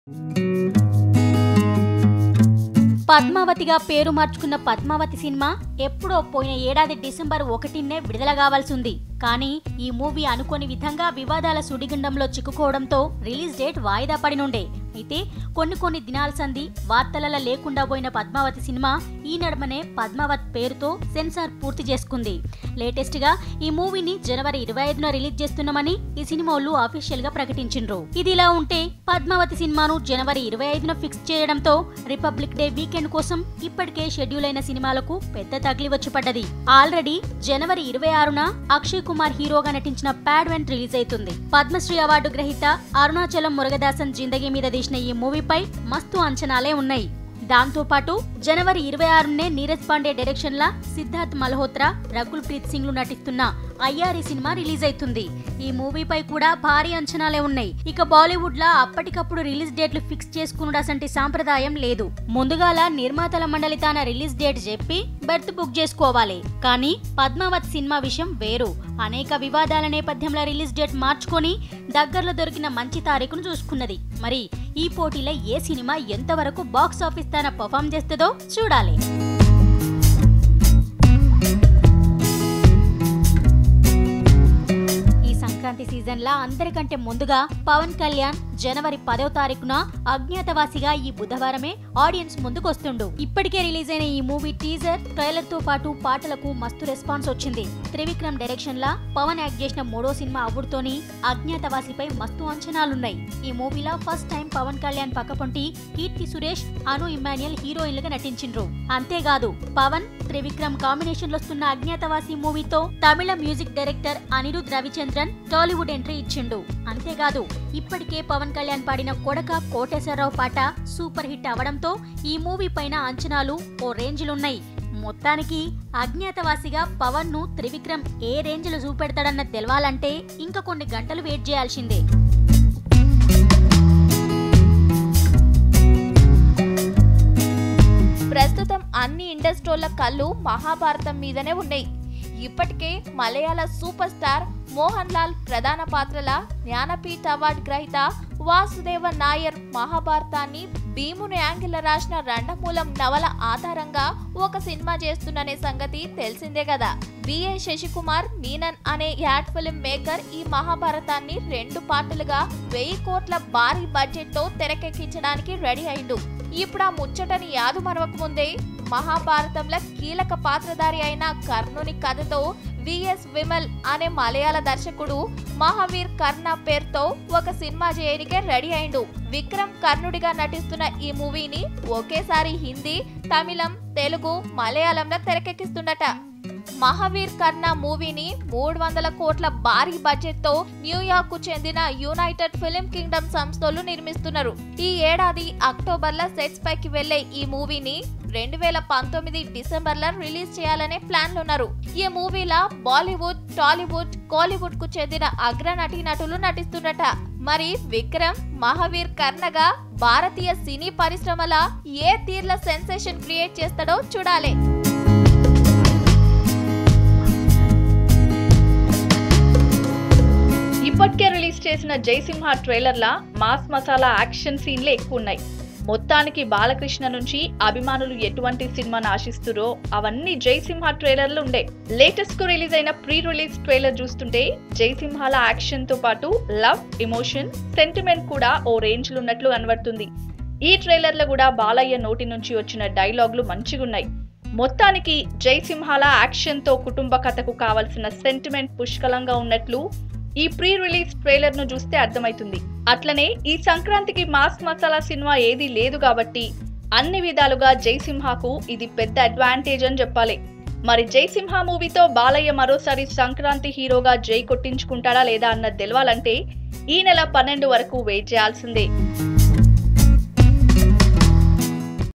పద్మావతిగా పేరు మార్చుకున్న పద్మావతి సినిమా ఎప్పుడో పోయిన ఏడాది డిసెంబర్ ఒకటినే విడుదల కావాల్సి ఉంది కానీ ఈ మూవీ అనుకోని విధంగా వివాదాల సుడిగుండంలో చిక్కుకోవడంతో రిలీజ్ డేట్ వాయిదా పడినుండే అయితే కొన్ని కొన్ని దినాల సంధి వార్తలలో లేకుండా పోయిన పద్మావతి సినిమా ఈ నడుమనే పద్మావత్ పేరుతో సెన్సార్ పూర్తి చేసుకుంది లేటెస్ట్ గా ఈ మూవీని జనవరి ఇరవై ఐదున రిలీజ్ చేస్తున్నామని ఈ సినిమాలు అఫీషియల్ గా ప్రకటించిండ్రు ఇది ఇలా ఉంటే పద్మావతి సినిమాను జనవరి ఇరవై ఐదున ఫిక్స్ చేయడంతో రిపబ్లిక్ డే వీకెండ్ కోసం ఇప్పటికే షెడ్యూల్ అయిన సినిమాలకు పెద్ద తగిలి వచ్చి పడ్డది ఆల్రెడీ జనవరి ఇరవై ఆరున అక్షయ్ కుమార్ హీరోగా నటించిన ప్యాడ్ వెంట్ రిలీజ్ అవుతుంది పద్మశ్రీ అవార్డు గ్రహీత అరుణాచలం మురుగదాసన్ జిందగీ మీద తీసిన ఈ మూవీపై మస్తు అంచనాలే ఉన్నాయి దాంతో పాటు జనవరి ఇరవై ఆరునే నీరజ్ పాండే డైరెక్షన్ లా సిద్ధార్థ్ మల్హోత్రా రకుల్ ప్రీత్ సింగ్ లు నటిస్తున్న అయ్యారి సినిమా రిలీజ్ అవుతుంది ఈ మూవీపై కూడా భారీ అంచనాలే ఉన్నాయి ఇక బాలీవుడ్ లా అప్పటికప్పుడు రిలీజ్ డేట్లు ఫిక్స్ చేసుకునుడు అసంటి సాంప్రదాయం లేదు ముందుగాల నిర్మాతల మండలి తన రిలీజ్ డేట్ చెప్పి బెర్త్ బుక్ చేసుకోవాలి కానీ పద్మావత్ సినిమా విషయం వేరు అనేక వివాదాల నేపథ్యంలో రిలీజ్ డేట్ మార్చుకొని దగ్గరలో దొరికిన మంచి తారీఖును చూసుకున్నది మరి ఈ పోటీలో ఏ సినిమా ఎంతవరకు బాక్స్ ఆఫీస్ తన పర్ఫామ్ చేస్తుందో చూడాలి ఈ సంక్రాంతి సీజన్ లా అందరికంటే ముందుగా పవన్ కళ్యాణ్ జనవరి పదవ తారీఖున అజ్ఞాతవాసిగా ఈ బుధవారమే ఆడియన్స్ ముందుకు వస్తుండు ఇప్పటికే రిలీజ్ అయిన ఈ మూవీ టీజర్ ట్రైలర్ తో పాటు పాటలకు మస్తు రెస్పాన్స్ వచ్చింది త్రివిక్రమ్ డైరెక్షన్ లా పవన్ యాక్ట్ చేసిన మూడో సినిమా అవుడుతోని అజ్ఞాతవాసిపై మస్తు అంచనాలున్నాయి ఈ మూవీలో ఫస్ట్ టైం పవన్ కళ్యాణ్ పక్కపొంటి కీర్తి సురేష్ అను ఇమాన్యుయల్ హీరోయిన్లుగా నటించిండ్రు అంతేకాదు పవన్ త్రివిక్రమ్ కాంబినేషన్ లో వస్తున్న అజ్ఞాతవాసి మూవీతో తమిళ music director Anirudh Ravichander Tollywood entry ఇచ్చిండు అంతేకాదు ఇప్పటికే పవన్ కళ్యాణ్ పాడిన కొడక కోటేశ్వరరావు పాట సూపర్ హిట్ అవడంతో ఈ మూవీ పైన అంచనాలు ఓ రేంజ్లున్నాయి మొత్తానికి అజ్ఞాతవాసిగా పవన్ ను త్రివిక్రమ్ ఏ రేంజ్ లో చూపెడతాడన్న తెలవాలంటే ఇంకా కొన్ని గంటలు వెయిట్ చేయాల్సిందే ప్రస్తుతం అన్ని ఇండస్ట్రీల కళ్ళు మహాభారతం మీదనే ఉన్నాయి ఇప్పటికే మలయాళ సూపర్ స్టార్ మోహన్ లాల్ ప్రధాన పాత్రల జ్ఞానపీఠ అవార్డు గ్రహీత వాసుదేవ నాయర్ మహాభారతాన్ని భీముని యాంగిల్ రాసిన రండమూలం నవల ఆధారంగా ఒక సినిమా చేస్తున్ననే సంగతి తెలిసిందే కదా బిఏ శశికుమార్ మీనన్ అనే యాడ్ ఫిల్మ్ మేకర్ ఈ మహాభారతాన్ని రెండు పార్టులుగా వెయ్యి కోట్ల భారీ బడ్జెట్ తో తెరకెక్కించడానికి రెడీ అయిండు ఇప్పుడు ఆ ముచ్చటని యాదు మరవక ముందే మహాభారతంలో కీలక పాత్రధారి అయిన కర్ణుని కథతో విఎస్ విమల్ అనే మలయాళ దర్శకుడు మహావీర్ కర్ణ పేరుతో ఒక సినిమా చేయడానికే రెడీ అయిండు విక్రమ్ కర్ణుడిగా నటిస్తున్న ఈ మూవీని ఒకేసారి హిందీ తమిళం తెలుగు మలయాళంలో తెరకెక్కిస్తుండట మహావీర్ కర్ణ మూవీని మూడు వందల కోట్ల భారీ బడ్జెట్ తో న్యూయార్క్ కు చెందిన యునైటెడ్ ఫిలిం కింగ్డమ్ సంస్థలు నిర్మిస్తున్నారు ఈ ఏడాది అక్టోబర్ లో సెట్స్ పైకి వెళ్లే ఈ మూవీని రెండు వేల పంతొమ్మిది డిసెంబర్ లో రిలీజ్ చేయాలనే ప్లాన్లు ఉన్నారు ఈ మూవీలో బాలీవుడ్ టాలీవుడ్ కోలీవుడ్ కు చెందిన అగ్ర నటీ నటులు నటిస్తున్నట మరి విక్రమ్ మహావీర్ కర్ణగా భారతీయ సినీ పరిశ్రమల ఏ తీర్ల సెన్సేషన్ క్రియేట్ చేస్తాడో చూడాలి ఇప్పటికే రిలీజ్ చేసిన జయసింహ ట్రైలర్లా మాస్ మసాలా యాక్షన్ సీన్లే ఎక్కువ ఉన్నాయి మొత్తానికి బాలకృష్ణ నుంచి అభిమానులు ఎటువంటి సినిమాను ఆశిస్తురో అవన్నీ జయసింహ ట్రైలర్లు ఉండే లేటెస్ట్ కు రిలీజ్ అయిన ప్రీ రిలీజ్ ట్రైలర్ చూస్తుంటే జయసింహాల యాక్షన్ తో పాటు లవ్ ఎమోషన్ సెంటిమెంట్ కూడా ఓ రేంజ్ లో ఉన్నట్లు కనబడుతుంది ఈ ట్రైలర్ లో కూడా బాలయ్య నోటి నుంచి వచ్చిన డైలాగులు మంచిగున్నాయి మొత్తానికి జయసింహాల యాక్షన్ తో కుటుంబ కథకు కావలసిన సెంటిమెంట్ పుష్కలంగా ఉన్నట్లు ఈ ప్రీ రిలీజ్ ట్రైలర్ ను చూస్తే అర్థమైతుంది అట్లనే ఈ సంక్రాంతికి మాస్ మసాలా సినిమా ఏది లేదు కాబట్టి అన్ని విధాలుగా జైసింహకు ఇది పెద్ద అడ్వాంటేజ్ అని చెప్పాలి మరి జైసింహ మూవీతో బాలయ్య మరోసారి సంక్రాంతి హీరోగా జై కొట్టించుకుంటాడా లేదా అన్నది తెలవాలంటే ఈ నెల పన్నెండు వరకు వెయిట్ చేయాల్సిందే